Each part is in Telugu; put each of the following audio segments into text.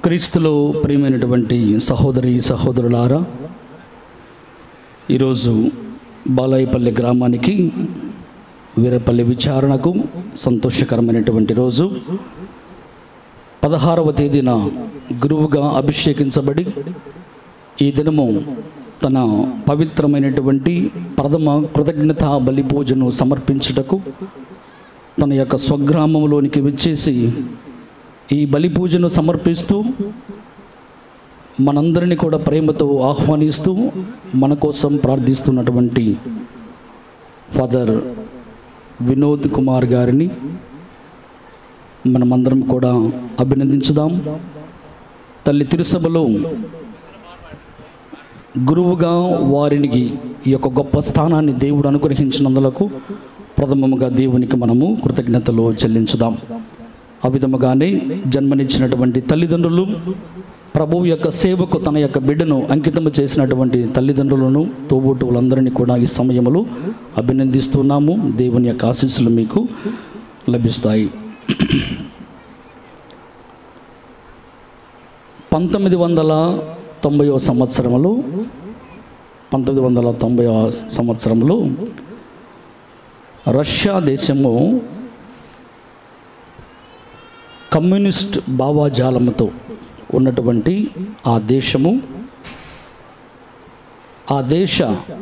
క్రీస్తులో ప్రియమైనటువంటి సహోదరి సహోదరులారా ఈరోజు బాలాయపల్లి గ్రామానికి వీరపల్లి విచారణకు సంతోషకరమైనటువంటి రోజు పదహారవ తేదీన గురువుగా అభిషేకించబడి ఈ దినము తన పవిత్రమైనటువంటి ప్రథమ కృతజ్ఞత బలి పూజను సమర్పించుటకు తన యొక్క స్వగ్రామంలోనికి వచ్చేసి ఈ బలి పూజను సమర్పిస్తూ మనందరినీ కూడా ప్రేమతో ఆహ్వానిస్తూ మన కోసం ప్రార్థిస్తున్నటువంటి ఫాదర్ వినోద్ కుమార్ గారిని మనమందరం కూడా అభినందించుదాం తల్లి తిరుసభలో గురువుగా వారికి ఈ యొక్క గొప్ప స్థానాన్ని దేవుడు అనుగ్రహించినందులకు ప్రథమముగా దేవునికి మనము కృతజ్ఞతలు చెల్లించుదాం ఆ విధముగానే జన్మనిచ్చినటువంటి తల్లిదండ్రులు ప్రభువు యొక్క సేవకు తన యొక్క బిడ్డను అంకితము చేసినటువంటి తల్లిదండ్రులను తోబుట్టువులందరినీ కూడా ఈ సమయంలో అభినందిస్తున్నాము దేవుని యొక్క ఆశీస్సులు మీకు లభిస్తాయి పంతొమ్మిది వందల తొంభైవ సంవత్సరంలో పంతొమ్మిది వందల తొంభై సంవత్సరంలో రష్యా దేశము కమ్యూనిస్ట్ భావాజాలముతో ఉన్నటువంటి ఆ దేశము ఆ దేశ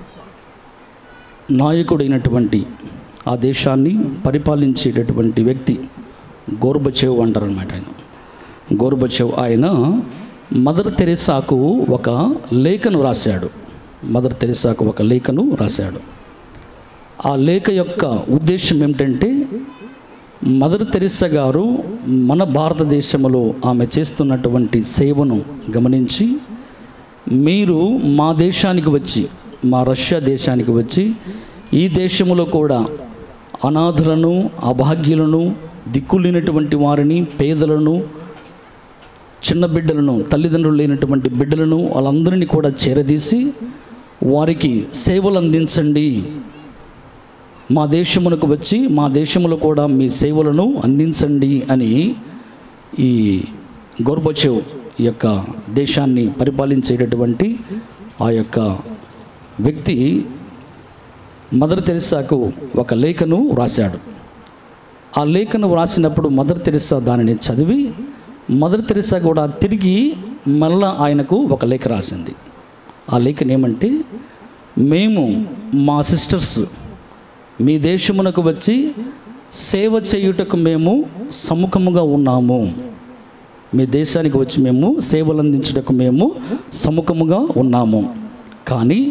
నాయకుడైనటువంటి ఆ దేశాన్ని పరిపాలించేటటువంటి వ్యక్తి గోర్బచేవ్ అంటారు అనమాట ఆయన గోర్బచేవ్ ఆయన మదర్ తెరెసాకు ఒక లేఖను రాశాడు మదర్ తెరెసాకు ఒక లేఖను రాశాడు ఆ లేఖ యొక్క ఉద్దేశం ఏమిటంటే మదర్ తెరిసా గారు మన భారతదేశంలో ఆమె చేస్తున్నటువంటి సేవను గమనించి మీరు మా దేశానికి వచ్చి మా రష్యా దేశానికి వచ్చి ఈ దేశంలో కూడా అనాథులను అభాగ్యులను దిక్కులేనటువంటి వారిని పేదలను చిన్న బిడ్డలను తల్లిదండ్రులు లేనటువంటి బిడ్డలను వాళ్ళందరినీ కూడా చేరదీసి వారికి సేవలు అందించండి మా దేశమునకు వచ్చి మా దేశంలో కూడా మీ సేవలను అందించండి అని ఈ గోర్బచేవ్ యొక్క దేశాన్ని పరిపాలించేటటువంటి ఆ యొక్క వ్యక్తి మదర్ తెరిసాకు ఒక లేఖను వ్రాశాడు ఆ లేఖను వ్రాసినప్పుడు మదర్ తెరిసా దానిని చదివి మదర్ తెరిసా కూడా తిరిగి మళ్ళా ఆయనకు ఒక లేఖ రాసింది ఆ లేఖను ఏమంటే మేము మా సిస్టర్స్ మీ దేశమునకు వచ్చి సేవ చేయుటకు మేము సముఖముగా ఉన్నాము మీ దేశానికి వచ్చి మేము సేవలు అందించుటకు మేము సముఖముగా ఉన్నాము కానీ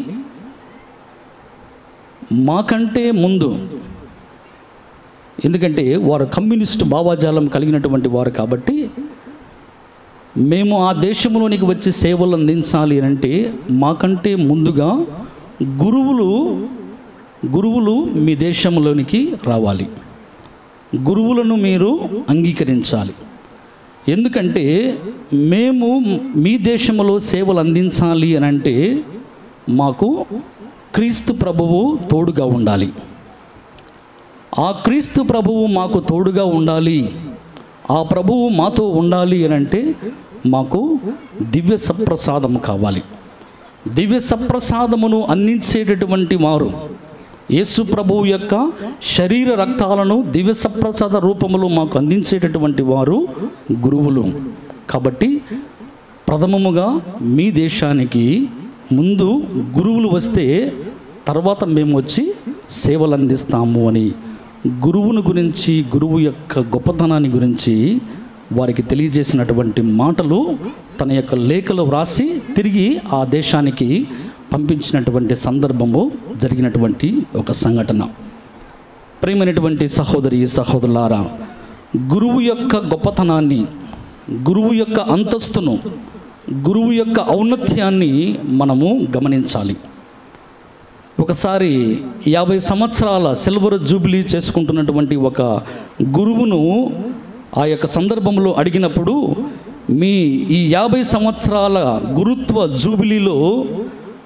మాకంటే ముందు ఎందుకంటే వారు కమ్యూనిస్ట్ భావాజాలం కలిగినటువంటి వారు కాబట్టి మేము ఆ దేశంలోనికి వచ్చి సేవలు అందించాలి అని అంటే మాకంటే ముందుగా గురువులు గురువులు మీ దేశంలోనికి రావాలి గురువులను మీరు అంగీకరించాలి ఎందుకంటే మేము మీ దేశంలో సేవలు అందించాలి అని అంటే మాకు క్రీస్తు ప్రభువు తోడుగా ఉండాలి ఆ క్రీస్తు ప్రభువు మాకు తోడుగా ఉండాలి ఆ ప్రభువు మాతో ఉండాలి అని అంటే మాకు దివ్య సప్రసాదం కావాలి దివ్య సప్రసాదమును అందించేటటువంటి వారు యేసు ప్రభువు యొక్క శరీర రక్తాలను దివ్య సప్రసాద రూపములో మాకు అందించేటటువంటి వారు గురువులు కాబట్టి ప్రథమముగా మీ దేశానికి ముందు గురువులు వస్తే తర్వాత మేము వచ్చి సేవలు అందిస్తాము అని గురువుని గురించి గురువు యొక్క గొప్పతనాన్ని గురించి వారికి తెలియజేసినటువంటి మాటలు తన యొక్క లేఖలో వ్రాసి తిరిగి ఆ దేశానికి పంపించినటువంటి సందర్భము జరిగినటువంటి ఒక సంఘటన ప్రేమైనటువంటి సహోదరి సహోదరులారా గురువు యొక్క గొప్పతనాన్ని గురువు యొక్క అంతస్తును గురువు యొక్క ఔన్నత్యాన్ని మనము గమనించాలి ఒకసారి యాభై సంవత్సరాల సిల్వర్ జూబిలీ చేసుకుంటున్నటువంటి ఒక గురువును ఆ యొక్క సందర్భంలో అడిగినప్పుడు మీ ఈ యాభై సంవత్సరాల గురుత్వ జూబిలీలో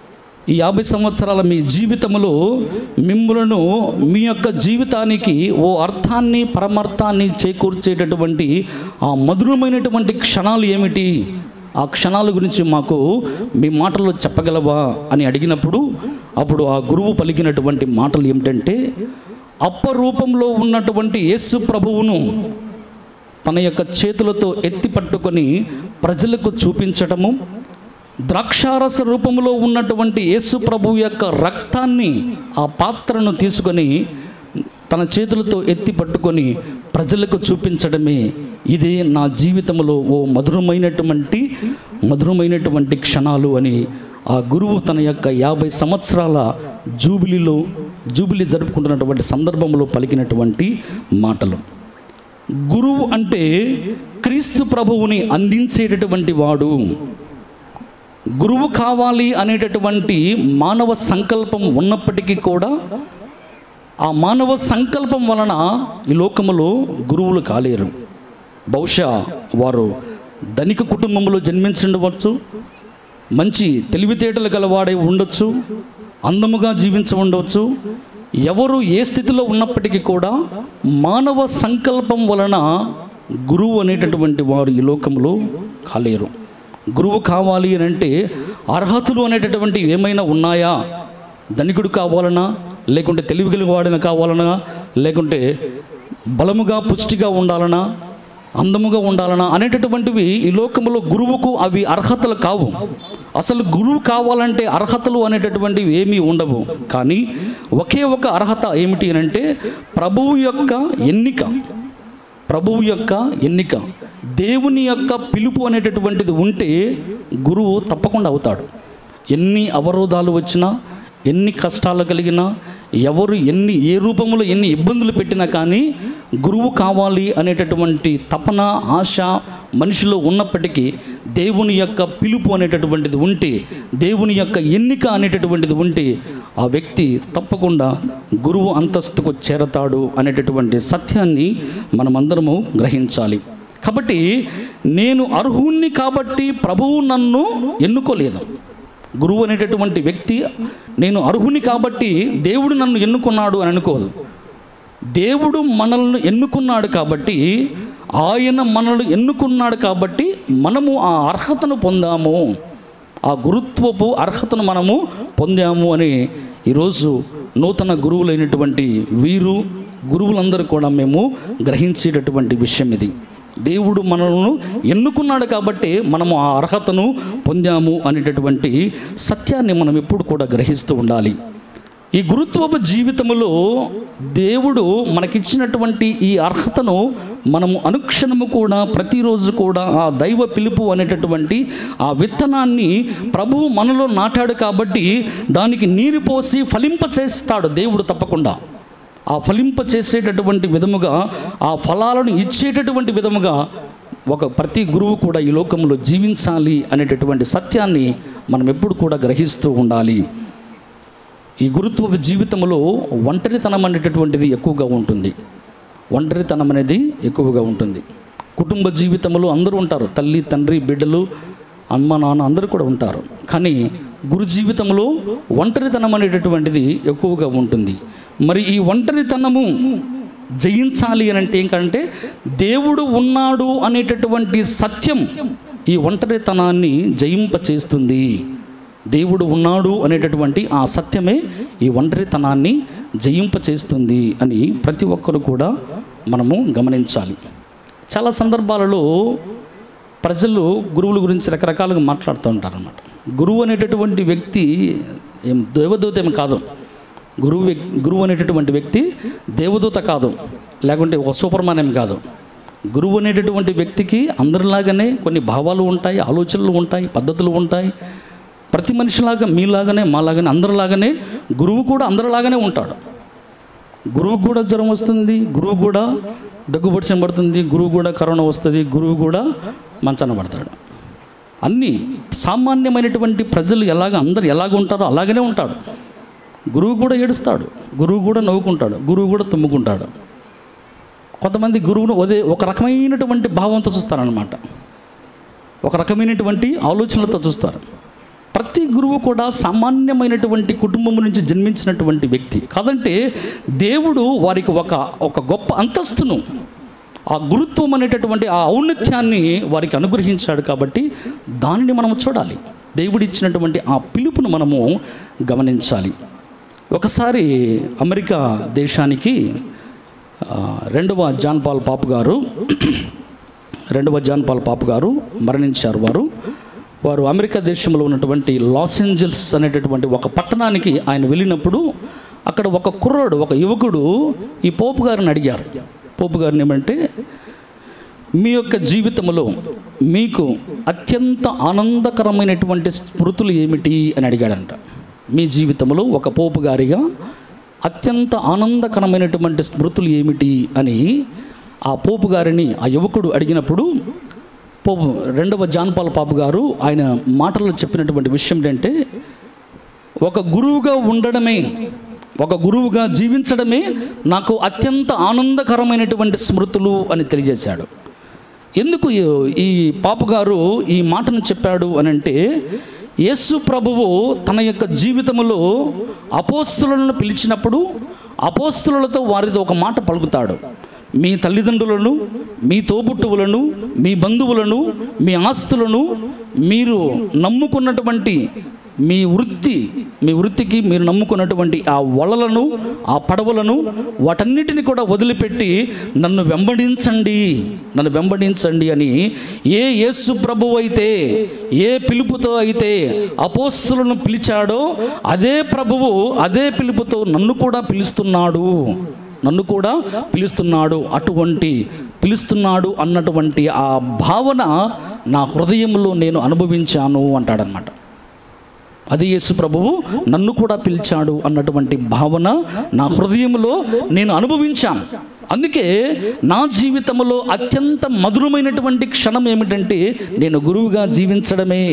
ఈ యాభై సంవత్సరాల మీ జీవితంలో మిమ్ములను మీ యొక్క జీవితానికి ఓ అర్థాన్ని పరమార్థాన్ని చేకూర్చేటటువంటి ఆ మధురమైనటువంటి క్షణాలు ఏమిటి ఆ క్షణాల గురించి మాకు మీ మాటల్లో చెప్పగలవా అని అడిగినప్పుడు అప్పుడు ఆ గురువు పలికినటువంటి మాటలు ఏమిటంటే అప్పరూపంలో ఉన్నటువంటి యేసు ప్రభువును తన యొక్క చేతులతో ఎత్తి పట్టుకొని ప్రజలకు చూపించటము ద్రాక్షారస రూపంలో ఉన్నటువంటి యేసు ప్రభు యొక్క రక్తాన్ని ఆ పాత్రను తీసుకొని తన చేతులతో ఎత్తి పట్టుకొని ప్రజలకు చూపించడమే ఇదే నా జీవితంలో ఓ మధురమైనటువంటి మధురమైనటువంటి క్షణాలు అని ఆ గురువు తన యొక్క యాభై సంవత్సరాల జూబిలీలో జూబిలీ జరుపుకుంటున్నటువంటి సందర్భంలో పలికినటువంటి మాటలు గురువు అంటే క్రీస్తు ప్రభువుని అందించేటటువంటి వాడు గురువు కావాలి అనేటటువంటి మానవ సంకల్పం ఉన్నప్పటికీ కూడా ఆ మానవ సంకల్పం వలన ఈ లోకములో గురువులు కాలేరు బహుశా వారు ధనిక కుటుంబంలో జన్మించవచ్చు మంచి తెలివితేటలు గలవాడై ఉండొచ్చు అందముగా జీవించి ఉండవచ్చు ఎవరు ఏ స్థితిలో ఉన్నప్పటికీ కూడా మానవ సంకల్పం వలన గురువు అనేటటువంటి వారు ఈ లోకంలో కాలేరు గురువు కావాలి అని అంటే అర్హతలు అనేటటువంటి ఏమైనా ఉన్నాయా ధనికుడు కావాలనా లేకుంటే తెలివి వాడిన కావాలనా లేకుంటే బలముగా పుష్టిగా ఉండాలనా అందముగా ఉండాలనా అనేటటువంటివి ఈ లోకంలో గురువుకు అవి అర్హతలు కావు అసలు గురువు కావాలంటే అర్హతలు అనేటటువంటివి ఏమీ ఉండవు కానీ ఒకే ఒక అర్హత ఏమిటి అని అంటే ప్రభువు యొక్క ఎన్నిక ప్రభువు యొక్క ఎన్నిక దేవుని యొక్క పిలుపు అనేటటువంటిది ఉంటే గురువు తప్పకుండా అవుతాడు ఎన్ని అవరోధాలు వచ్చినా ఎన్ని కష్టాలు కలిగినా ఎవరు ఎన్ని ఏ రూపంలో ఎన్ని ఇబ్బందులు పెట్టినా కానీ గురువు కావాలి అనేటటువంటి తపన ఆశ మనిషిలో ఉన్నప్పటికీ దేవుని యొక్క పిలుపు అనేటటువంటిది ఉంటే దేవుని యొక్క ఎన్నిక అనేటటువంటిది ఉంటే ఆ వ్యక్తి తప్పకుండా గురువు అంతస్తుకు చేరతాడు అనేటటువంటి సత్యాన్ని మనమందరము గ్రహించాలి కాబట్టి నేను అర్హుణ్ణి కాబట్టి ప్రభువు నన్ను ఎన్నుకోలేదు గురువు అనేటటువంటి వ్యక్తి నేను అర్హుని కాబట్టి దేవుడు నన్ను ఎన్నుకున్నాడు అని అనుకోదు దేవుడు మనల్ని ఎన్నుకున్నాడు కాబట్టి ఆయన మనల్ని ఎన్నుకున్నాడు కాబట్టి మనము ఆ అర్హతను పొందాము ఆ గురుత్వపు అర్హతను మనము పొందాము అని ఈరోజు నూతన గురువులైనటువంటి వీరు గురువులందరూ కూడా మేము గ్రహించేటటువంటి విషయం ఇది దేవుడు మనలను ఎన్నుకున్నాడు కాబట్టి మనము ఆ అర్హతను పొందాము అనేటటువంటి సత్యాన్ని మనం ఎప్పుడు కూడా గ్రహిస్తూ ఉండాలి ఈ గురుత్వపు జీవితంలో దేవుడు మనకిచ్చినటువంటి ఈ అర్హతను మనము అనుక్షణము కూడా ప్రతిరోజు కూడా ఆ దైవ పిలుపు అనేటటువంటి ఆ విత్తనాన్ని ప్రభువు మనలో నాటాడు కాబట్టి దానికి నీరు పోసి ఫలింప చేస్తాడు దేవుడు తప్పకుండా ఆ ఫలింప చేసేటటువంటి విధముగా ఆ ఫలాలను ఇచ్చేటటువంటి విధముగా ఒక ప్రతి గురువు కూడా ఈ లోకంలో జీవించాలి అనేటటువంటి సత్యాన్ని మనం ఎప్పుడు కూడా గ్రహిస్తూ ఉండాలి ఈ గురుత్వ జీవితంలో ఒంటరితనం అనేటటువంటిది ఎక్కువగా ఉంటుంది ఒంటరితనం అనేది ఎక్కువగా ఉంటుంది కుటుంబ జీవితంలో అందరూ ఉంటారు తల్లి తండ్రి బిడ్డలు అమ్మ నాన్న అందరూ కూడా ఉంటారు కానీ గురు జీవితంలో ఒంటరితనం అనేటటువంటిది ఎక్కువగా ఉంటుంది మరి ఈ ఒంటరితనము జయించాలి అని అంటే ఏంటంటే దేవుడు ఉన్నాడు అనేటటువంటి సత్యం ఈ ఒంటరితనాన్ని జయింపచేస్తుంది దేవుడు ఉన్నాడు అనేటటువంటి ఆ సత్యమే ఈ ఒంటరితనాన్ని జయింపచేస్తుంది అని ప్రతి ఒక్కరు కూడా మనము గమనించాలి చాలా సందర్భాలలో ప్రజలు గురువుల గురించి రకరకాలుగా మాట్లాడుతూ ఉంటారన్నమాట గురువు అనేటటువంటి వ్యక్తి ఏం దేవదూత ఏం కాదు గురువు వ్యక్- గురువు అనేటటువంటి వ్యక్తి దేవదూత కాదు లేకుంటే ఒక సూపర్ మ్యాన్ ఏం కాదు గురువు అనేటటువంటి వ్యక్తికి అందరిలాగానే కొన్ని భావాలు ఉంటాయి ఆలోచనలు ఉంటాయి పద్ధతులు ఉంటాయి ప్రతి మనిషిలాగా మీలాగానే మాలాగానే అందరిలాగానే గురువు కూడా అందరిలాగానే ఉంటాడు గురువు కూడా జ్వరం వస్తుంది గురువు కూడా దగ్గుబడిసం పడుతుంది గురువు కూడా కరోనా వస్తుంది గురువు కూడా మంచాన పడతాడు అన్నీ సామాన్యమైనటువంటి ప్రజలు ఎలాగ అందరు ఎలాగ ఉంటారో అలాగనే ఉంటాడు గురువు కూడా ఏడుస్తాడు గురువు కూడా నవ్వుకుంటాడు గురువు కూడా తుమ్ముకుంటాడు కొంతమంది గురువును అదే ఒక రకమైనటువంటి భావంతో చూస్తారనమాట ఒక రకమైనటువంటి ఆలోచనలతో చూస్తారు ప్రతి గురువు గురువు కూడా సామాన్యమైనటువంటి కుటుంబం నుంచి జన్మించినటువంటి వ్యక్తి కాదంటే దేవుడు వారికి ఒక ఒక గొప్ప అంతస్తును ఆ గురుత్వం అనేటటువంటి ఆ ఔన్నత్యాన్ని వారికి అనుగ్రహించాడు కాబట్టి దానిని మనం చూడాలి దేవుడు ఇచ్చినటువంటి ఆ పిలుపును మనము గమనించాలి ఒకసారి అమెరికా దేశానికి ఆ, రెండవ జాన్ పాల్ పాపు గారు రెండవ జాన్ పాల్ పాపు గారు మరణించారు వారు వారు అమెరికా దేశంలో ఉన్నటువంటి లాస్ ఏంజల్స్ అనేటటువంటి ఒక పట్టణానికి ఆయన వెళ్ళినప్పుడు అక్కడ ఒక కుర్రాడు ఒక యువకుడు ఈ పోపు గారిని అడిగారు పోపు గారిని ఏమంటే మీ యొక్క జీవితంలో మీకు అత్యంత ఆనందకరమైనటువంటి స్మృతులు ఏమిటి అని అడిగాడంట మీ జీవితంలో ఒక పోపు గారిగా అత్యంత ఆనందకరమైనటువంటి స్మృతులు ఏమిటి అని ఆ పోపు గారిని ఆ యువకుడు అడిగినప్పుడు పోపు రెండవ జాన్పాల్ పాపు గారు ఆయన మాటల్లో చెప్పినటువంటి విషయం ఏంటంటే ఒక గురువుగా ఉండడమే ఒక గురువుగా జీవించడమే నాకు అత్యంత ఆనందకరమైనటువంటి స్మృతులు అని తెలియజేశాడు ఎందుకు ఈ- ఈ పాపు గారు ఈ మాటను చెప్పాడు అని అంటే యేసు ప్రభువు తన యొక్క జీవితంలో అపోస్తులను పిలిచినప్పుడు అపోస్తులతో వారితో ఒక మాట పలుకుతాడు మీ తల్లిదండ్రులను మీ తోబుట్టువులను మీ బంధువులను మీ ఆస్తులను మీరు నమ్ముకున్నటువంటి మీ వృత్తి మీ వృత్తికి మీరు నమ్ముకున్నటువంటి ఆ వలలను ఆ పడవలను వాటన్నిటిని కూడా వదిలిపెట్టి నన్ను వెంబడించండి నన్ను వెంబడించండి అని ఏ యేసు ప్రభు అయితే ఏ పిలుపుతో అయితే అపోస్తులను పిలిచాడో అదే ప్రభువు అదే పిలుపుతో నన్ను కూడా పిలుస్తున్నాడు నన్ను కూడా పిలుస్తున్నాడు అటువంటి పిలుస్తున్నాడు అన్నటువంటి ఆ భావన నా హృదయంలో నేను అనుభవించాను అంటాడనమాట అది యేసు ప్రభువు నన్ను కూడా పిలిచాడు అన్నటువంటి భావన నా హృదయంలో నేను అనుభవించాను అందుకే నా జీవితంలో అత్యంత మధురమైనటువంటి క్షణం ఏమిటంటే నేను గురువుగా జీవించడమే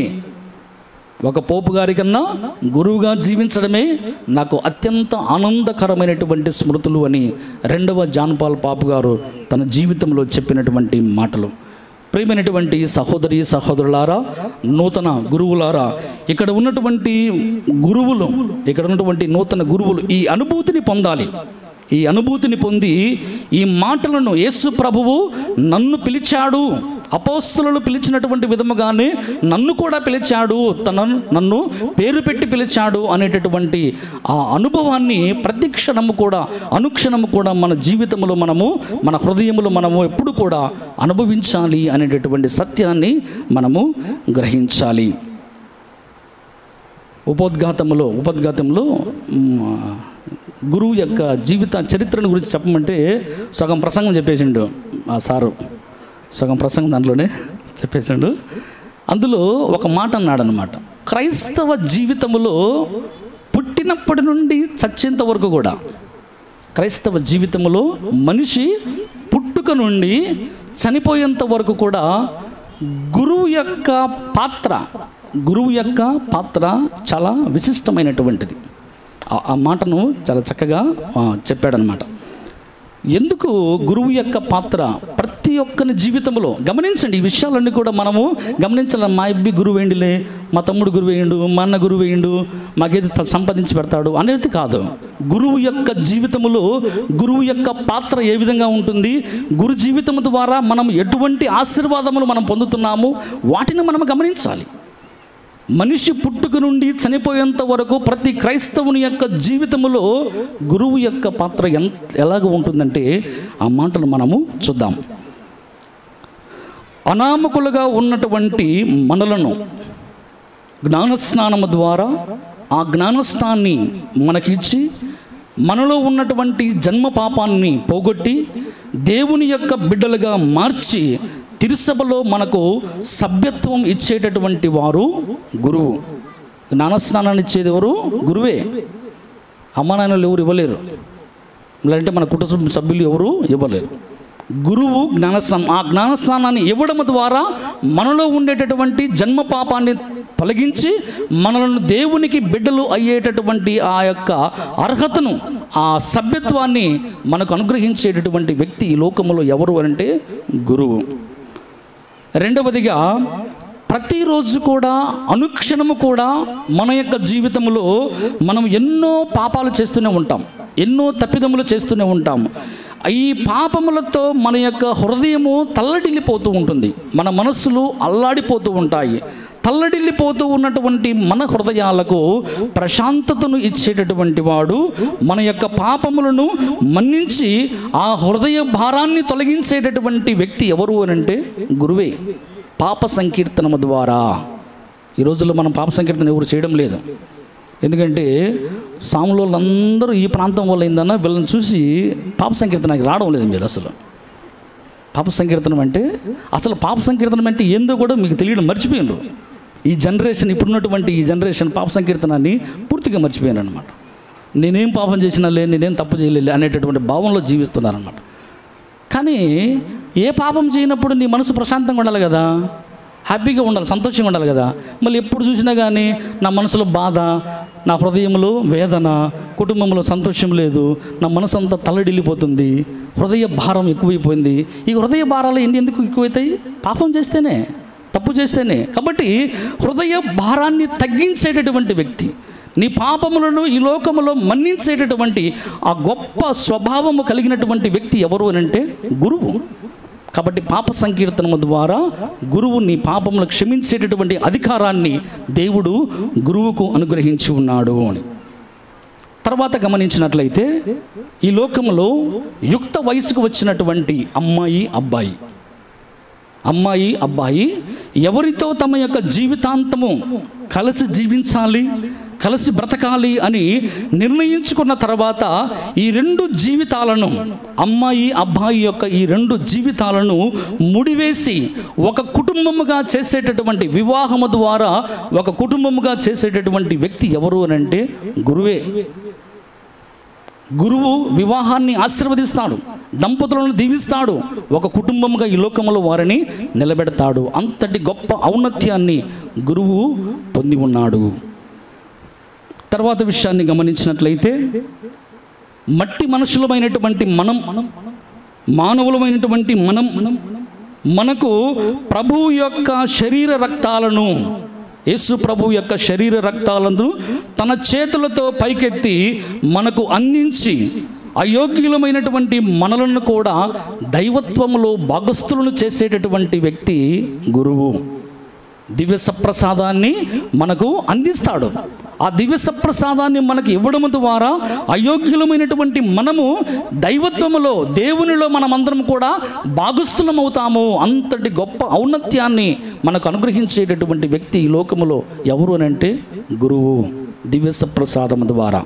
ఒక పోపు గారి కన్నా గురువుగా జీవించడమే నాకు అత్యంత ఆనందకరమైనటువంటి స్మృతులు అని రెండవ జాన్పాల్ పాపు గారు తన జీవితంలో చెప్పినటువంటి మాటలు ప్రియమైనటువంటి సహోదరి సహోదరులారా నూతన గురువులారా ఇక్కడ ఉన్నటువంటి గురువులు ఇక్కడ ఉన్నటువంటి నూతన గురువులు ఈ అనుభూతిని పొందాలి ఈ అనుభూతిని పొంది ఈ మాటలను యేసు ప్రభువు నన్ను పిలిచాడు అపోస్తులను పిలిచినటువంటి విధముగానే నన్ను కూడా పిలిచాడు తన నన్ను పేరు పెట్టి పిలిచాడు అనేటటువంటి ఆ అనుభవాన్ని ప్రతి క్షణము కూడా అనుక్షణము కూడా మన జీవితంలో మనము మన హృదయంలో మనము ఎప్పుడు కూడా అనుభవించాలి అనేటటువంటి సత్యాన్ని మనము గ్రహించాలి ఉపోద్ఘాతంలో ఉపోద్ఘాతంలో మ్, గురువు యొక్క జీవిత చరిత్రను గురించి చెప్పమంటే సగం ప్రసంగం చెప్పేసిండు ఆ సారు సగం ప్రసంగం దాంట్లోనే చెప్పేసిండు అందులో ఒక మాట అన్నాడు అనమాట క్రైస్తవ జీవితంలో పుట్టినప్పటి నుండి చచ్చేంత వరకు కూడా క్రైస్తవ జీవితంలో మనిషి పుట్టుక నుండి చనిపోయేంత వరకు కూడా గురువు యొక్క పాత్ర గురువు యొక్క పాత్ర చాలా విశిష్టమైనటువంటిది ఆ- ఆ మాటను చాలా చక్కగా ఆ, చెప్పాడనమాట ఎందుకు గురువు యొక్క పాత్ర ప్రతి ఒక్కరి జీవితంలో గమనించండి ఈ విషయాలన్నీ కూడా మనము గమనించాలి మా అబ్బి గురువు వేయండిలే మా తమ్ముడు గురువు వేయండు మా అన్న గురువు వేయండు మాకేది త- సంపాదించి పెడతాడు అనేది కాదు గురువు యొక్క జీవితంలో గురువు యొక్క పాత్ర ఏ విధంగా ఉంటుంది గురు జీవితం ద్వారా మనం ఎటువంటి ఆశీర్వాదములు మనం పొందుతున్నాము వాటిని మనం గమనించాలి మనిషి పుట్టుక నుండి చనిపోయేంత వరకు ప్రతి క్రైస్తవుని యొక్క జీవితంలో గురువు యొక్క పాత్ర ఎంత ఎలాగ ఉంటుందంటే ఆ మాటలు మనము చూద్దాం అనామకులుగా ఉన్నటువంటి మనలను జ్ఞానస్నానము ద్వారా ఆ జ్ఞానస్థాన్ని మనకిచ్చి మనలో ఉన్నటువంటి జన్మ పాపాన్ని పోగొట్టి దేవుని యొక్క బిడ్డలుగా మార్చి తిరుసభలో మనకు సభ్యత్వం ఇచ్చేటటువంటి వారు గురువు జ్ఞానస్నానాన్ని ఇచ్చేది ఎవరు గురువే అమ్మ నాన్నలు ఎవరు ఇవ్వలేరు లేదంటే మన కుటుంబ సభ్యులు ఎవరు ఇవ్వలేరు గురువు జ్ఞానస్నానం ఆ జ్ఞానస్నానాన్ని ఇవ్వడం ద్వారా మనలో ఉండేటటువంటి జన్మ పాపాన్ని తొలగించి మనలను దేవునికి బిడ్డలు అయ్యేటటువంటి ఆ యొక్క అర్హతను ఆ సభ్యత్వాన్ని మనకు అనుగ్రహించేటటువంటి వ్యక్తి ఈ లోకములో ఎవరు అంటే గురువు రెండవదిగా ప్రతి ప్రతిరోజు కూడా అనుక్షణము కూడా మన యొక్క జీవితంలో మనం ఎన్నో పాపాలు చేస్తూనే ఉంటాం ఎన్నో తప్పిదములు చేస్తూనే ఉంటాం ఈ పాపములతో మన యొక్క హృదయము తల్లడిల్లిపోతూ ఉంటుంది మన మనస్సులు అల్లాడిపోతూ ఉంటాయి తల్లడిల్లిపోతూ ఉన్నటువంటి మన హృదయాలకు ప్రశాంతతను ఇచ్చేటటువంటి వాడు మన యొక్క పాపములను మన్నించి ఆ హృదయ భారాన్ని తొలగించేటటువంటి వ్యక్తి ఎవరు అని అంటే గురువే పాప సంకీర్తనము ద్వారా ఈ రోజుల్లో మనం పాప సంకీర్తన ఎవరు చేయడం లేదు ఎందుకంటే సాములు వాళ్ళందరూ ఈ ప్రాంతం వాళ్ళు ఏందన్నా వీళ్ళని చూసి పాప సంకీర్తనకి రావడం లేదు మీరు అసలు పాప సంకీర్తనం అంటే అసలు పాప సంకీర్తనం అంటే ఏందో కూడా మీకు తెలియడం మర్చిపోయినారు ఈ జనరేషన్ ఇప్పుడున్నటువంటి ఈ జనరేషన్ పాప సంకీర్తనాన్ని పూర్తిగా మర్చిపోయాను అనమాట నేనేం పాపం చేసినా లే నేనేం తప్పు చేయలేదు అనేటటువంటి భావంలో జీవిస్తున్నారనమాట కానీ ఏ పాపం చేయనప్పుడు నీ మనసు ప్రశాంతంగా ఉండాలి కదా హ్యాపీగా ఉండాలి సంతోషంగా ఉండాలి కదా మళ్ళీ ఎప్పుడు చూసినా కానీ నా మనసులో బాధ నా హృదయంలో వేదన కుటుంబంలో సంతోషం లేదు నా మనసు అంతా తల్లడిల్లిపోతుంది హృదయ భారం ఎక్కువైపోయింది ఈ హృదయ భారాలు ఎన్ని ఎందుకు ఎక్కువైతాయి పాపం చేస్తేనే తప్పు చేస్తేనే కాబట్టి హృదయ భారాన్ని తగ్గించేటటువంటి వ్యక్తి నీ పాపములను ఈ లోకములో మన్నించేటటువంటి ఆ గొప్ప స్వభావము కలిగినటువంటి వ్యక్తి ఎవరు అని అంటే గురువు కాబట్టి పాప సంకీర్తనము ద్వారా గురువు నీ పాపములు క్షమించేటటువంటి అధికారాన్ని దేవుడు గురువుకు అనుగ్రహించి ఉన్నాడు అని తర్వాత గమనించినట్లయితే ఈ లోకములో యుక్త వయసుకు వచ్చినటువంటి అమ్మాయి అబ్బాయి అమ్మాయి అబ్బాయి ఎవరితో తమ యొక్క జీవితాంతము కలిసి జీవించాలి కలిసి బ్రతకాలి అని నిర్ణయించుకున్న తర్వాత ఈ రెండు జీవితాలను అమ్మాయి అబ్బాయి యొక్క ఈ రెండు జీవితాలను ముడివేసి ఒక కుటుంబముగా చేసేటటువంటి వివాహము ద్వారా ఒక కుటుంబముగా చేసేటటువంటి వ్యక్తి ఎవరు అని అంటే గురువే గురువు వివాహాన్ని ఆశీర్వదిస్తాడు దంపతులను దీవిస్తాడు ఒక కుటుంబంగా ఈ లోకంలో వారిని నిలబెడతాడు అంతటి గొప్ప ఔన్నత్యాన్ని గురువు పొంది ఉన్నాడు తర్వాత విషయాన్ని గమనించినట్లయితే మట్టి మనుషులమైనటువంటి మనం మానవులమైనటువంటి మనం మనకు ప్రభు యొక్క శరీర రక్తాలను యేసు ప్రభు యొక్క శరీర రక్తాలను తన చేతులతో పైకెత్తి మనకు అందించి అయోగ్యులమైనటువంటి మనలను కూడా దైవత్వములో భాగస్థులను చేసేటటువంటి వ్యక్తి గురువు దివ్య సప్రసాదాన్ని మనకు అందిస్తాడు ఆ దివ్య సప్రసాదాన్ని మనకు ఇవ్వడం ద్వారా అయోగ్యులమైనటువంటి మనము దైవత్వములో దేవునిలో మనమందరం కూడా భాగస్థులం అవుతాము అంతటి గొప్ప ఔన్నత్యాన్ని మనకు అనుగ్రహించేటటువంటి వ్యక్తి ఈ లోకములో ఎవరు అని అంటే గురువు దివ్య సప్రసాదం ద్వారా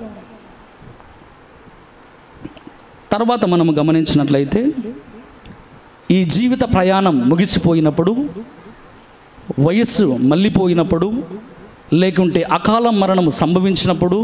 తర్వాత మనము గమనించినట్లయితే ఈ జీవిత ప్రయాణం ముగిసిపోయినప్పుడు వయస్సు మళ్ళీపోయినప్పుడు లేకుంటే అకాల మరణం సంభవించినప్పుడు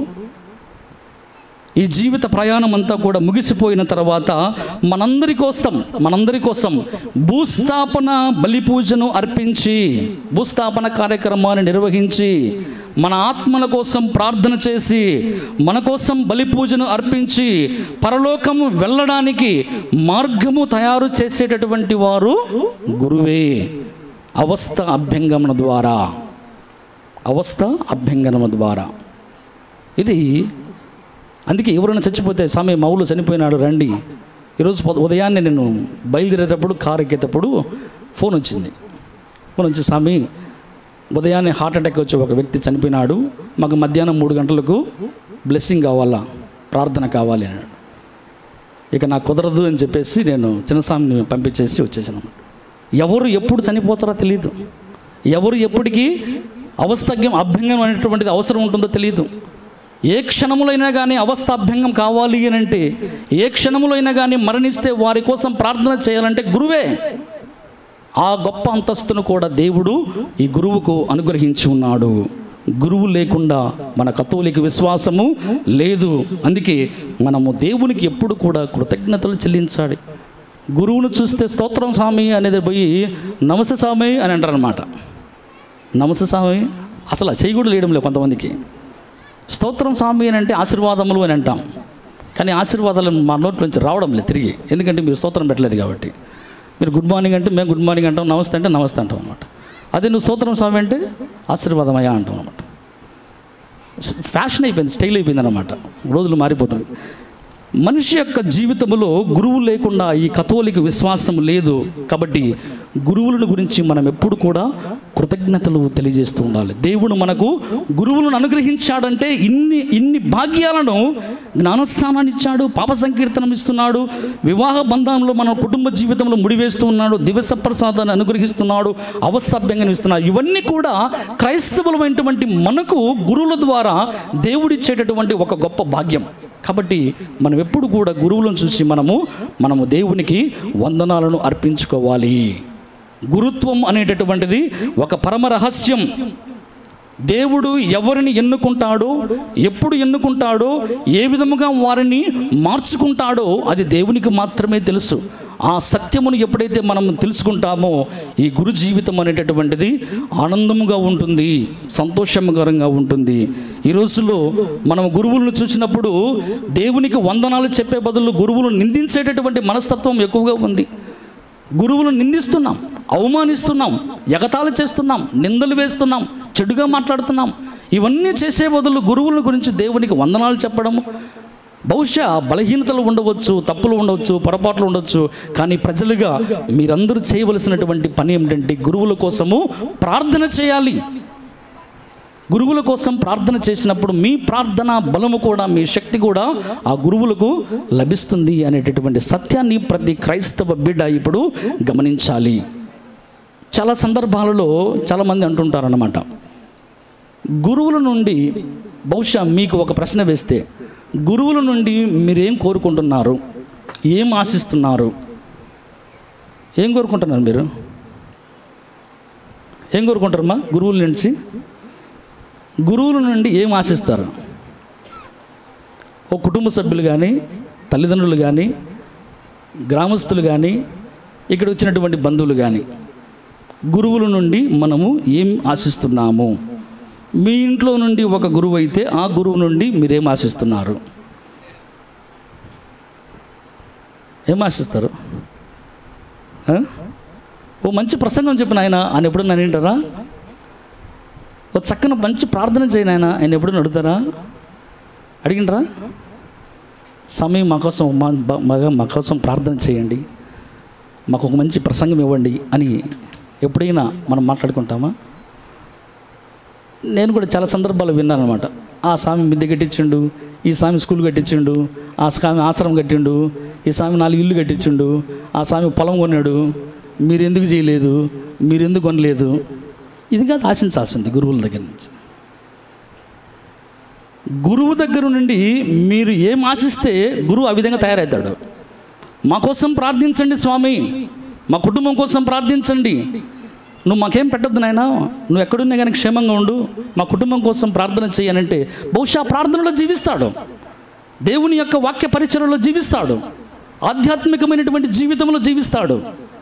ఈ జీవిత ప్రయాణం అంతా కూడా ముగిసిపోయిన తర్వాత మనందరి కోసం మనందరి కోసం భూస్థాపన బలి పూజను అర్పించి భూస్థాపన కార్యక్రమాన్ని నిర్వహించి మన ఆత్మల కోసం ప్రార్థన చేసి మన కోసం బలి పూజను అర్పించి పరలోకము వెళ్ళడానికి మార్గము తయారు చేసేటటువంటి వారు గురువే అవస్థ అభ్యంగమన ద్వారా అవస్థ అభ్యంగనము ద్వారా ఇది అందుకే ఎవరైనా చచ్చిపోతే స్వామి మౌలు చనిపోయినాడు రండి ఈరోజు పొద- ఉదయాన్నే నేను బయలుదేరేటప్పుడు కారు ఎక్కేటప్పుడు ఫోన్ వచ్చింది ఫోన్ వచ్చి స్వామి ఉదయాన్నే హార్ట్ అటాక్ వచ్చి ఒక వ్యక్తి చనిపోయినాడు మాకు మధ్యాహ్నం మూడు గంటలకు బ్లెస్సింగ్ కావాలా ప్రార్థన కావాలి అన్నాడు ఇక నాకు కుదరదు అని చెప్పేసి నేను చిన్నస్వామిని పంపించేసి వచ్చేసాను ఎవరు ఎప్పుడు చనిపోతారో తెలియదు ఎవరు ఎప్పటికీ అవస్థగ్యం అభ్యంగం అనేటువంటిది అవసరం ఉంటుందో తెలియదు ఏ క్షణములైనా కానీ అవస్థాభ్యంగం కావాలి అని అంటే ఏ క్షణములైనా కానీ మరణిస్తే వారి కోసం ప్రార్థన చేయాలంటే గురువే ఆ గొప్ప అంతస్తును కూడా దేవుడు ఈ గురువుకు అనుగ్రహించి ఉన్నాడు గురువు లేకుండా మన కథోలిక విశ్వాసము లేదు అందుకే మనము దేవునికి ఎప్పుడు కూడా కృతజ్ఞతలు చెల్లించాలి గురువును చూస్తే స్తోత్రం స్వామి అనేది పోయి నమస్తే స్వామి అని అంటారనమాట నమస్తే స్వామి అసలు చేయి కూడా లేయడం లేదు కొంతమందికి స్తోత్రం స్వామి అని అంటే ఆశీర్వాదములు అని అంటాం కానీ ఆశీర్వాదాలు మా నోట్ల నుంచి రావడం లేదు తిరిగి ఎందుకంటే మీరు స్తోత్రం పెట్టలేదు కాబట్టి మీరు గుడ్ మార్నింగ్ అంటే మేము గుడ్ మార్నింగ్ అంటాం నమస్తే అంటే నమస్తే అంటాం అనమాట అదే నువ్వు సూత్రం స్వామి అంటే ఆశీర్వాదమయ్యా అంటాం అనమాట ఫ్యాషన్ అయిపోయింది స్టైల్ అయిపోయింది అనమాట రోజులు మారిపోతుంది మనిషి యొక్క జీవితంలో గురువు లేకుండా ఈ కథోలిక విశ్వాసం లేదు కాబట్టి గురువులను గురించి మనం ఎప్పుడు కూడా కృతజ్ఞతలు తెలియజేస్తూ ఉండాలి దేవుడు మనకు గురువులను అనుగ్రహించాడంటే ఇన్ని ఇన్ని భాగ్యాలను జ్ఞానస్థానాన్ని ఇచ్చాడు పాప సంకీర్తనం ఇస్తున్నాడు వివాహ బంధంలో మన కుటుంబ జీవితంలో ముడివేస్తూ ఉన్నాడు దివస ప్రసాదాన్ని అనుగ్రహిస్తున్నాడు అవస్థాభ్యంగా ఇస్తున్నాడు ఇవన్నీ కూడా క్రైస్తవులమైనటువంటి మనకు గురువుల ద్వారా దేవుడిచ్చేటటువంటి ఒక గొప్ప భాగ్యం కాబట్టి మనం ఎప్పుడు కూడా గురువులను చూసి మనము మనము దేవునికి వందనాలను అర్పించుకోవాలి గురుత్వం అనేటటువంటిది ఒక పరమ రహస్యం దేవుడు ఎవరిని ఎన్నుకుంటాడో ఎప్పుడు ఎన్నుకుంటాడో ఏ విధముగా వారిని మార్చుకుంటాడో అది దేవునికి మాత్రమే తెలుసు ఆ సత్యమును ఎప్పుడైతే మనం తెలుసుకుంటామో ఈ గురు జీవితం అనేటటువంటిది ఆనందముగా ఉంటుంది సంతోషకరంగా ఉంటుంది ఈ రోజుల్లో మనం గురువులను చూసినప్పుడు దేవునికి వందనాలు చెప్పే బదులు గురువులు నిందించేటటువంటి మనస్తత్వం ఎక్కువగా ఉంది గురువులను నిందిస్తున్నాం అవమానిస్తున్నాం ఎగతాళి చేస్తున్నాం నిందలు వేస్తున్నాం చెడుగా మాట్లాడుతున్నాం ఇవన్నీ చేసే బదులు గురువుల గురించి దేవునికి వందనాలు చెప్పడం బహుశా బలహీనతలు ఉండవచ్చు తప్పులు ఉండవచ్చు పొరపాట్లు ఉండవచ్చు కానీ ప్రజలుగా మీరందరూ చేయవలసినటువంటి పని ఏమిటంటే గురువుల కోసము ప్రార్థన చేయాలి గురువుల కోసం ప్రార్థన చేసినప్పుడు మీ ప్రార్థన బలము కూడా మీ శక్తి కూడా ఆ గురువులకు లభిస్తుంది అనేటటువంటి సత్యాన్ని ప్రతి క్రైస్తవ బిడ్డ ఇప్పుడు గమనించాలి చాలా సందర్భాలలో చాలామంది అంటుంటారన్నమాట గురువుల నుండి బహుశా మీకు ఒక ప్రశ్న వేస్తే గురువుల నుండి మీరేం కోరుకుంటున్నారు ఏం ఆశిస్తున్నారు ఏం కోరుకుంటున్నారు మీరు ఏం కోరుకుంటారమ్మా గురువుల నుంచి గురువుల నుండి ఏం ఆశిస్తారు ఓ కుటుంబ సభ్యులు కానీ తల్లిదండ్రులు కానీ గ్రామస్తులు కానీ ఇక్కడ వచ్చినటువంటి బంధువులు కానీ గురువుల నుండి మనము ఏం ఆశిస్తున్నాము మీ ఇంట్లో నుండి ఒక గురువు అయితే ఆ గురువు నుండి మీరేం ఆశిస్తున్నారు ఏం ఆశిస్తారు ఆ? ఓ మంచి ప్రసంగం చెప్పిన ఆయన ఆయన ఎప్పుడన్నా వింటారా ఓ చక్కన మంచి ప్రార్థన చేయను ఆయన ఆయన ఎప్పుడైనా అడుగుతారా అడిగినరా సమయం మా కోసం మా బ- మగ మా కోసం ప్రార్థన చేయండి మాకు ఒక మంచి ప్రసంగం ఇవ్వండి అని ఎప్పుడైనా మనం మాట్లాడుకుంటామా నేను కూడా చాలా సందర్భాలు విన్నాను అనమాట ఆ స్వామి మిద్దె కట్టించిండు ఈ స్వామి స్కూల్ కట్టించిండు ఆ స్వామి ఆశ్రమం కట్టిండు ఈ స్వామి నాలుగు ఇల్లు కట్టించిండు ఆ స్వామి పొలం కొన్నాడు మీరు ఎందుకు చేయలేదు మీరు ఎందుకు కొనలేదు ఇది కాదు ఆశించాల్సింది గురువుల దగ్గర నుంచి గురువు దగ్గర నుండి మీరు ఏం ఆశిస్తే గురువు ఆ విధంగా తయారవుతాడు మా కోసం ప్రార్థించండి స్వామి మా కుటుంబం కోసం ప్రార్థించండి నువ్వు మాకేం పెట్టద్దు నాయనా నువ్వు ఎక్కడున్నా కానీ క్షేమంగా ఉండు మా కుటుంబం కోసం ప్రార్థన చేయనంటే బహుశా ప్రార్థనలో జీవిస్తాడు దేవుని యొక్క వాక్య పరిచయంలో జీవిస్తాడు ఆధ్యాత్మికమైనటువంటి జీవితంలో జీవిస్తాడు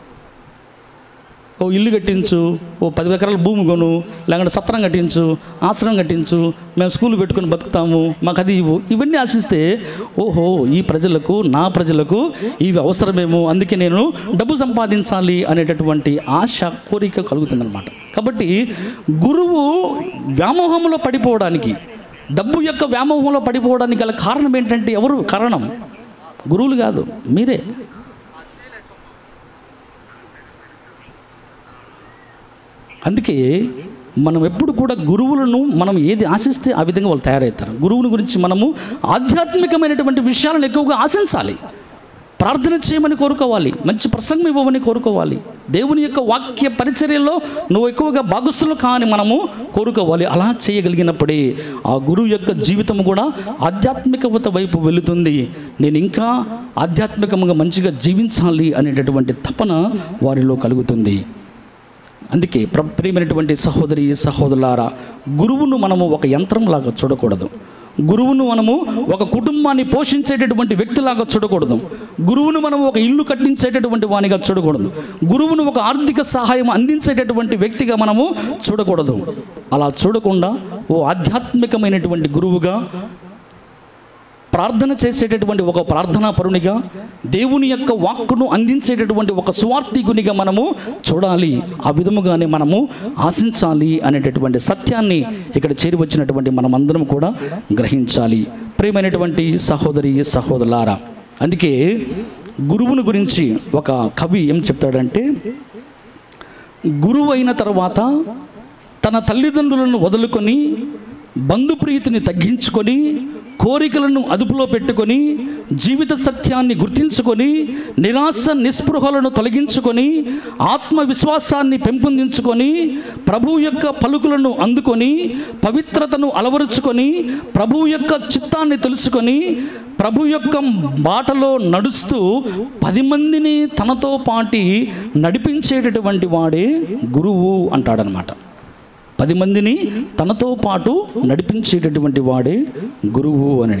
ఓ ఇల్లు కట్టించు ఓ పది ఎకరాల భూమి కొను లేకుంటే సత్రం కట్టించు ఆశ్రమం కట్టించు మేము స్కూల్ పెట్టుకొని బతుకుతాము మాకు అది ఇవ్వు ఇవన్నీ ఆశిస్తే ఓహో ఈ ప్రజలకు నా ప్రజలకు ఇవి అవసరమేమో అందుకే నేను డబ్బు సంపాదించాలి అనేటటువంటి ఆశ కోరిక కలుగుతుందన్నమాట కాబట్టి గురువు వ్యామోహంలో పడిపోవడానికి డబ్బు యొక్క వ్యామోహంలో పడిపోవడానికి గల కారణం ఏంటంటే ఎవరు కారణం గురువులు కాదు మీరే అందుకే మనం ఎప్పుడు కూడా గురువులను మనం ఏది ఆశిస్తే ఆ విధంగా వాళ్ళు తయారవుతారు గురువుని గురించి మనము ఆధ్యాత్మికమైనటువంటి విషయాలను ఎక్కువగా ఆశించాలి ప్రార్థన చేయమని కోరుకోవాలి మంచి ప్రసంగం ఇవ్వమని కోరుకోవాలి దేవుని యొక్క వాక్య పరిచర్యలో నువ్వు ఎక్కువగా భాగస్థులు కాని మనము కోరుకోవాలి అలా చేయగలిగినప్పుడే ఆ గురువు యొక్క జీవితం కూడా ఆధ్యాత్మికత వైపు వెళుతుంది నేను ఇంకా ఆధ్యాత్మికంగా మంచిగా జీవించాలి అనేటటువంటి తపన వారిలో కలుగుతుంది అందుకే ప్ర- ప్రియమైనటువంటి సహోదరి సహోదరులారా గురువును మనము ఒక యంత్రంలాగా చూడకూడదు గురువును మనము ఒక కుటుంబాన్ని పోషించేటటువంటి వ్యక్తిలాగా చూడకూడదు గురువును మనం ఒక ఇల్లు కట్టించేటటువంటి వానిగా చూడకూడదు గురువును ఒక ఆర్థిక సహాయం అందించేటటువంటి వ్యక్తిగా మనము చూడకూడదు అలా చూడకుండా ఓ ఆధ్యాత్మికమైనటువంటి గురువుగా ప్రార్థన చేసేటటువంటి ఒక ప్రార్థనా పరునిగా దేవుని యొక్క వాక్కును అందించేటటువంటి ఒక స్వార్థికునిగా మనము చూడాలి ఆ విధముగానే మనము ఆశించాలి అనేటటువంటి సత్యాన్ని ఇక్కడ చేరి వచ్చినటువంటి మనమందరం కూడా గ్రహించాలి ప్రియమైనటువంటి సహోదరి సహోదరులారా అందుకే గురువుని గురించి ఒక కవి ఏం చెప్తాడంటే గురువు అయిన తర్వాత తన తల్లిదండ్రులను వదులుకొని బంధుప్రీతిని తగ్గించుకొని కోరికలను అదుపులో పెట్టుకొని జీవిత సత్యాన్ని గుర్తించుకొని నిరాశ నిస్పృహలను తొలగించుకొని ఆత్మవిశ్వాసాన్ని పెంపొందించుకొని ప్రభు యొక్క పలుకులను అందుకొని పవిత్రతను అలవరుచుకొని ప్రభు యొక్క చిత్తాన్ని తెలుసుకొని ప్రభు యొక్క బాటలో నడుస్తూ పది మందిని తనతో పాటి నడిపించేటటువంటి వాడే గురువు అంటాడనమాట పది మందిని తనతో పాటు నడిపించేటటువంటి వాడే గురువు అని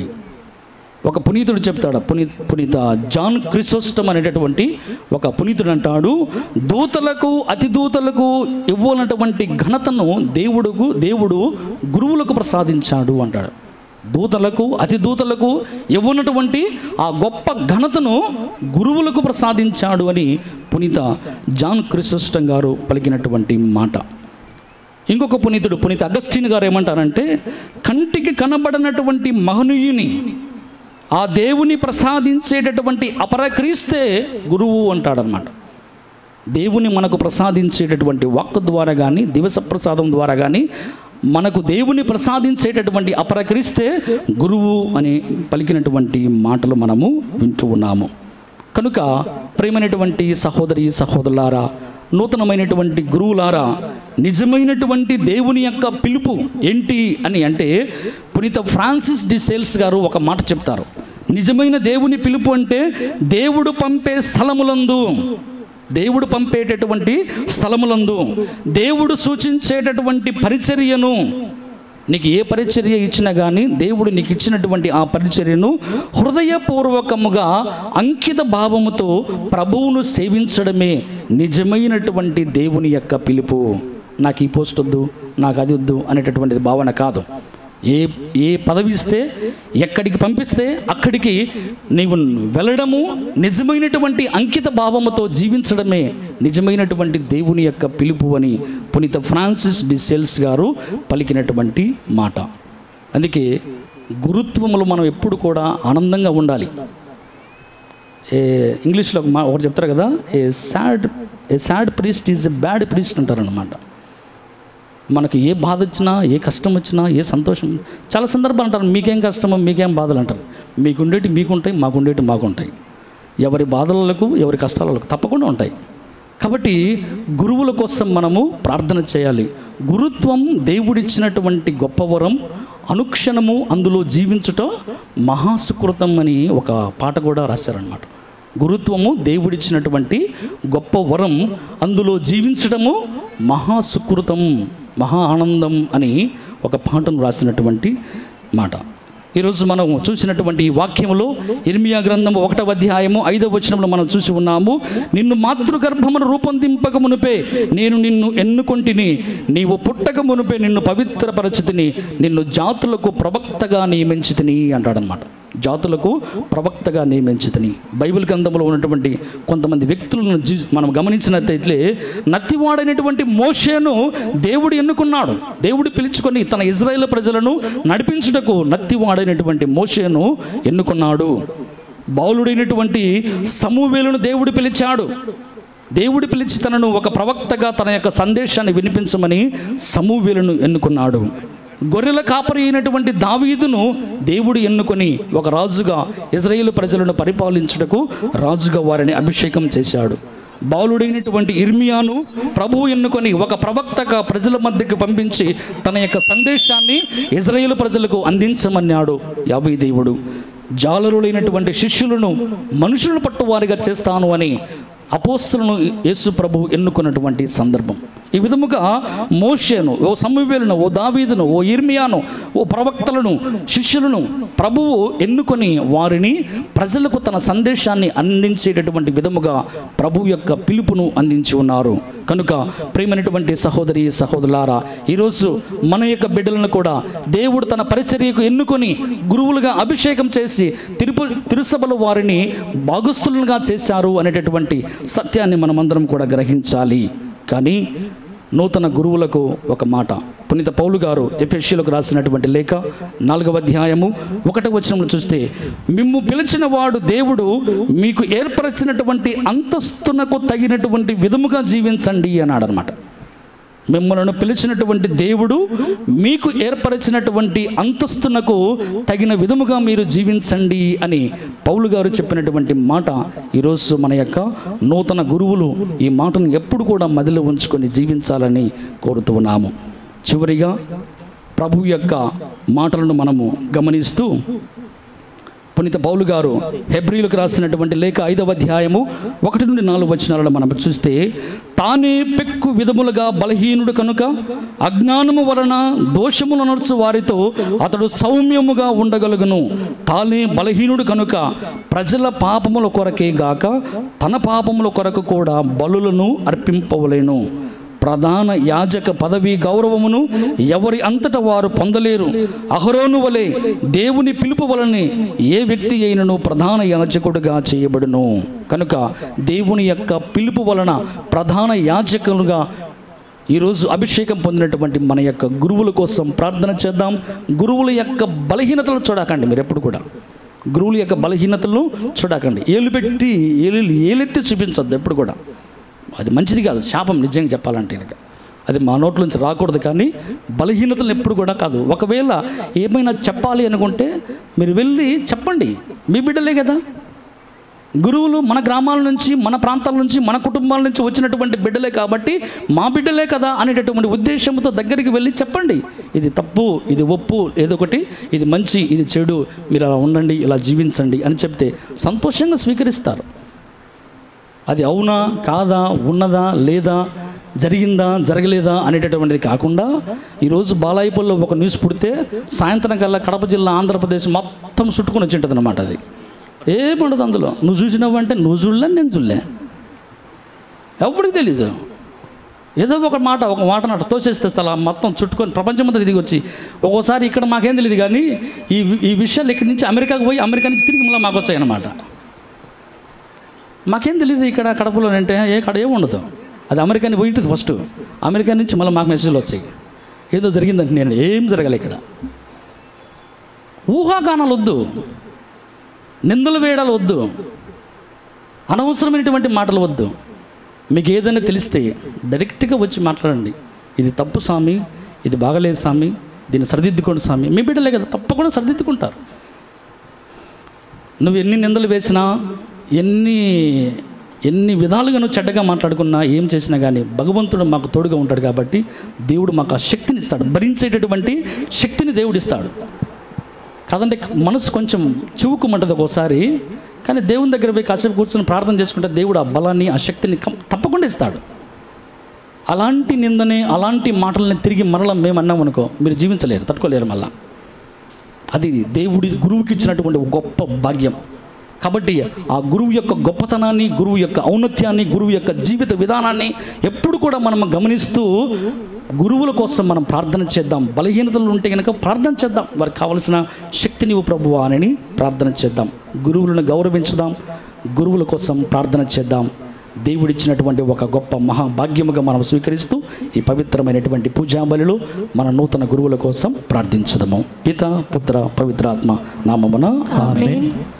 ఒక పునీతుడు చెప్తాడు పునీ పునీత జాన్ క్రిసోస్టమ్ అనేటటువంటి ఒక పునీతుడు అంటాడు దూతలకు అతి దూతలకు ఇవ్వనటువంటి ఘనతను దేవుడుకు దేవుడు గురువులకు ప్రసాదించాడు అంటాడు దూతలకు అతి దూతలకు ఇవ్వనటువంటి ఆ గొప్ప ఘనతను గురువులకు ప్రసాదించాడు అని పునీత జాన్ క్రిసోస్టం గారు పలికినటువంటి మాట ఇంకొక పునీతుడు పునీత అగస్టిన్ గారు ఏమంటారంటే కంటికి కనబడనటువంటి మహనీయుని ఆ దేవుని ప్రసాదించేటటువంటి అపరక్రీస్తే గురువు అంటాడనమాట దేవుని మనకు ప్రసాదించేటటువంటి వాక్ ద్వారా కానీ దివస ప్రసాదం ద్వారా కానీ మనకు దేవుని ప్రసాదించేటటువంటి అపరక్రీస్తే గురువు అని పలికినటువంటి మాటలు మనము వింటూ ఉన్నాము కనుక ప్రేమైనటువంటి సహోదరి సహోదరులారా నూతనమైనటువంటి గురువులారా నిజమైనటువంటి దేవుని యొక్క పిలుపు ఏంటి అని అంటే పునీత ఫ్రాన్సిస్ డి సేల్స్ గారు ఒక మాట చెప్తారు నిజమైన దేవుని పిలుపు అంటే దేవుడు పంపే స్థలములందు దేవుడు పంపేటటువంటి స్థలములందు దేవుడు సూచించేటటువంటి పరిచర్యను నీకు ఏ పరిచర్య ఇచ్చినా కానీ దేవుడు నీకు ఇచ్చినటువంటి ఆ పరిచర్యను హృదయపూర్వకముగా అంకిత భావముతో ప్రభువును సేవించడమే నిజమైనటువంటి దేవుని యొక్క పిలుపు నాకు ఈ పోస్ట్ వద్దు నాకు అది వద్దు అనేటటువంటి భావన కాదు ఏ ఏ పదవి ఇస్తే ఎక్కడికి పంపిస్తే అక్కడికి నీవు వెళ్ళడము నిజమైనటువంటి అంకిత భావముతో జీవించడమే నిజమైనటువంటి దేవుని యొక్క పిలుపు అని పునీత ఫ్రాన్సిస్ డి సెల్స్ గారు పలికినటువంటి మాట అందుకే గురుత్వములు మనం ఎప్పుడు కూడా ఆనందంగా ఉండాలి ఏ ఇంగ్లీష్లో ఒక మా ఒకటి చెప్తారు కదా a sad a sad priest is a bad priest అంటారనమాట మనకు ఏ బాధ వచ్చినా ఏ కష్టం వచ్చినా ఏ సంతోషం చాలా సందర్భాలు అంటారు మీకేం కష్టమో మీకేం బాధలు అంటారు మీకుండేటి మీకుంటాయి మాకుండేటి మాకుంటాయి ఎవరి బాధలకు ఎవరి కష్టాలకు తప్పకుండా ఉంటాయి కాబట్టి గురువుల కోసం మనము ప్రార్థన చేయాలి గురుత్వం దేవుడిచ్చినటువంటి గొప్ప వరం అనుక్షణము అందులో జీవించుట మహాసుకృతం అని ఒక పాట కూడా రాశారనమాట గురుత్వము దేవుడిచ్చినటువంటి గొప్ప వరం అందులో జీవించడము మహాసుకృతం మహా ఆనందం అని ఒక పాటను రాసినటువంటి మాట ఈరోజు మనం చూసినటువంటి ఈ వాక్యములో ఇర్మియా గ్రంథము ఒకటవ అధ్యాయము ఐదవ వచనంలో మనం చూసి ఉన్నాము నిన్ను మాతృగర్భమును రూపొందింపక మునుపే నేను నిన్ను ఎన్నుకొంటిని నీవు పుట్టక మునుపే నిన్ను పవిత్రపరచితిని నిన్ను జాతులకు ప్రవక్తగా నియమించితిని అంటాడనమాట జాతులకు ప్రవక్తగా నియమించితిని బైబిల్ గ్రంథంలో ఉన్నటువంటి కొంతమంది వ్యక్తులను జీ- మనం గమనించినట్లయితే నత్తివాడైనటువంటి మోషేను దేవుడు ఎన్నుకున్నాడు దేవుడు పిలుచుకొని తన ఇజ్రాయేల్ ప్రజలను నడిపించుటకు నత్తివాడైనటువంటి మోషేను ఎన్నుకున్నాడు బాలుడైనటువంటి సమూవేలును దేవుడు పిలిచాడు దేవుడు పిలిచి తనను ఒక ప్రవక్తగా తన యొక్క సందేశాన్ని వినిపించమని సమూవేలును ఎన్నుకున్నాడు గొర్రెల కాపరి అయినటువంటి దావీదును దేవుడు ఎన్నుకొని ఒక రాజుగా ఇజ్రాయేల్ ప్రజలను పరిపాలించుటకు రాజుగా వారిని అభిషేకం చేశాడు బాలుడైనటువంటి ఇర్మియాను ప్రభువు ఎన్నుకొని ఒక ప్రవక్తగా ప్రజల మధ్యకు పంపించి తన యొక్క సందేశాన్ని ఇజ్రాయేల్ ప్రజలకు అందించమన్నాడు యావీ దేవుడు జాలరులైనటువంటి శిష్యులను మనుషులను పట్టువారిగా చేస్తాను అని అపోస్తులను యేసు ప్రభు ఎన్నుకున్నటువంటి సందర్భం ఈ విధముగా మోషేను ఓ సమూవేలను ఓ దావీదును ఓ ఇర్మియాను ఓ ప్రవక్తలను శిష్యులను ప్రభువు ఎన్నుకొని వారిని ప్రజలకు తన సందేశాన్ని అందించేటటువంటి విధముగా ప్రభు యొక్క పిలుపును అందించి ఉన్నారు కనుక ప్రేమైనటువంటి సహోదరి సహోదరులారా ఈరోజు మన యొక్క బిడ్డలను కూడా దేవుడు తన పరిచర్యకు ఎన్నుకొని గురువులుగా అభిషేకం చేసి తిరుపు తిరుసభలు వారిని భాగస్థులుగా చేశారు అనేటటువంటి సత్యాన్ని మనమందరం కూడా గ్రహించాలి కానీ నూతన గురువులకు ఒక మాట పునీత పౌలు గారు ఎఫెషియలకు రాసినటువంటి లేఖ నాలుగవ అధ్యాయము ఒకటి వచనంలో చూస్తే మిమ్ము పిలిచిన వాడు దేవుడు మీకు ఏర్పరచినటువంటి అంతస్తునకు తగినటువంటి విధముగా జీవించండి అన్నాడు అనమాట మిమ్మల్ని పిలిచినటువంటి దేవుడు మీకు ఏర్పరిచినటువంటి అంతస్తునకు తగిన విధముగా మీరు జీవించండి అని పౌలు గారు చెప్పినటువంటి మాట ఈరోజు మన యొక్క నూతన గురువులు ఈ మాటను ఎప్పుడు కూడా మదిలో ఉంచుకొని జీవించాలని కోరుతూ ఉన్నాము చివరిగా ప్రభు యొక్క మాటలను మనము గమనిస్తూ పునీత పౌలు గారు హెబ్రిలకు రాసినటువంటి లేఖ ఐదవ అధ్యాయము ఒకటి నుండి నాలుగు వచనాలను మనం చూస్తే తానే పెక్కు విధములుగా బలహీనుడు కనుక అజ్ఞానము వలన దోషములు నడుచు వారితో అతడు సౌమ్యముగా ఉండగలుగును తానే బలహీనుడు కనుక ప్రజల పాపముల కొరకే గాక తన పాపముల కొరకు కూడా బలులను అర్పింపవలేను ప్రధాన యాజక పదవి గౌరవమును ఎవరి అంతట వారు పొందలేరు అహరోను వలె దేవుని పిలుపు వలనే ఏ వ్యక్తి అయినను ప్రధాన యాజకుడుగా చేయబడును కనుక దేవుని యొక్క పిలుపు వలన ప్రధాన యాజకులుగా ఈరోజు అభిషేకం పొందినటువంటి మన యొక్క గురువుల కోసం ప్రార్థన చేద్దాం గురువుల యొక్క బలహీనతలు చూడకండి మీరు ఎప్పుడు కూడా గురువుల యొక్క బలహీనతలను చూడకండి ఏలు పెట్టి ఏలు ఏలెత్తి చూపించద్దు ఎప్పుడు కూడా అది మంచిది కాదు శాపం నిజంగా చెప్పాలంటే కనుక అది మా నోట్ల నుంచి రాకూడదు కానీ బలహీనతలు ఎప్పుడు కూడా కాదు ఒకవేళ ఏమైనా చెప్పాలి అనుకుంటే మీరు వెళ్ళి చెప్పండి మీ బిడ్డలే కదా గురువులు మన గ్రామాల నుంచి మన ప్రాంతాల నుంచి మన కుటుంబాల నుంచి వచ్చినటువంటి బిడ్డలే కాబట్టి మా బిడ్డలే కదా అనేటటువంటి ఉద్దేశంతో దగ్గరికి వెళ్ళి చెప్పండి ఇది తప్పు ఇది ఒప్పు ఏదో ఒకటి ఇది మంచి ఇది చెడు మీరు అలా ఉండండి ఇలా జీవించండి అని చెప్తే సంతోషంగా స్వీకరిస్తారు అది అవునా కాదా ఉన్నదా లేదా జరిగిందా జరగలేదా అనేటటువంటిది కాకుండా ఈరోజు బాలాయిపల్లిలో ఒక న్యూస్ పుడితే సాయంత్రం కల్లా కడప జిల్లా ఆంధ్రప్రదేశ్ మొత్తం చుట్టుకొని వచ్చింటుంది అనమాట అది ఏముండదు అందులో నువ్వు చూసినావంటే నువ్వు చూడలే నేను చూడలే ఎవరికి తెలీదు ఏదో ఒక మాట ఒక మాట నాట తోసేస్తే అలా మొత్తం చుట్టుకొని ప్రపంచమంతా తిరిగి వచ్చి ఒక్కోసారి ఇక్కడ మాకేం తెలియదు కానీ ఈ ఈ విషయాలు ఇక్కడి నుంచి అమెరికాకు పోయి అమెరికా నుంచి తిరిగి మళ్ళీ మాకు వచ్చాయి అన్నమాట మాకేం తెలియదు ఇక్కడ కడపలో అంటే ఏ కడ ఏమి ఉండదు అది అమెరికాని పోయి ఉంటుంది ఫస్ట్ అమెరికా నుంచి మళ్ళీ మాకు మెసేజ్లు వచ్చాయి ఏదో జరిగిందంటే నేను ఏం జరగాలి ఇక్కడ ఊహాగానాలు వద్దు నిందలు వేయడాలు వద్దు అనవసరమైనటువంటి మాటలు వద్దు మీకు ఏదైనా తెలిస్తే డైరెక్ట్గా వచ్చి మాట్లాడండి ఇది తప్పు స్వామి ఇది బాగలేదు స్వామి దీన్ని సరిదిద్దుకోండి స్వామి మీ బిడ్డలే కదా తప్పకుండా సరిదిద్దుకుంటారు నువ్వు ఎన్ని నిందలు వేసినా ఎన్ని ఎన్ని విధాలుగా నువ్వు చెడ్డగా మాట్లాడుకున్నా ఏం చేసినా కానీ భగవంతుడు మాకు తోడుగా ఉంటాడు కాబట్టి దేవుడు మాకు ఆ శక్తిని ఇస్తాడు భరించేటటువంటి శక్తిని దేవుడు ఇస్తాడు కాదంటే మనసు కొంచెం చివుకుమంటది ఒక్కోసారి కానీ దేవుని దగ్గర పోయి కాసేపు కూర్చొని ప్రార్థన చేసుకుంటే దేవుడు ఆ బలాన్ని ఆ శక్తిని కం- తప్పకుండా ఇస్తాడు అలాంటి నిందని అలాంటి మాటలని తిరిగి మరల మేము అన్నాం అనుకో మీరు జీవించలేరు తట్టుకోలేరు మళ్ళా అది దేవుడి గురువుకి ఇచ్చినటువంటి ఒక గొప్ప భాగ్యం కాబట్టి ఆ గురువు యొక్క గొప్పతనాన్ని గురువు యొక్క ఔన్నత్యాన్ని గురువు యొక్క జీవిత విధానాన్ని ఎప్పుడు కూడా మనం గమనిస్తూ గురువుల కోసం మనం ప్రార్థన చేద్దాం బలహీనతలు ఉంటే కనుక ప్రార్థన చేద్దాం వారికి కావలసిన శక్తిని ఇవ్వు ప్రభువా అని ప్రార్థన చేద్దాం గురువులను గౌరవించుదాం గురువుల కోసం ప్రార్థన చేద్దాం దేవుడిచ్చినటువంటి ఒక గొప్ప మహాభాగ్యముగా మనం స్వీకరిస్తూ ఈ పవిత్రమైనటువంటి పూజాబలిలో మన నూతన గురువుల కోసం ప్రార్థించదము పిత పుత్ర పవిత్రాత్మ నామమున ఆమేన్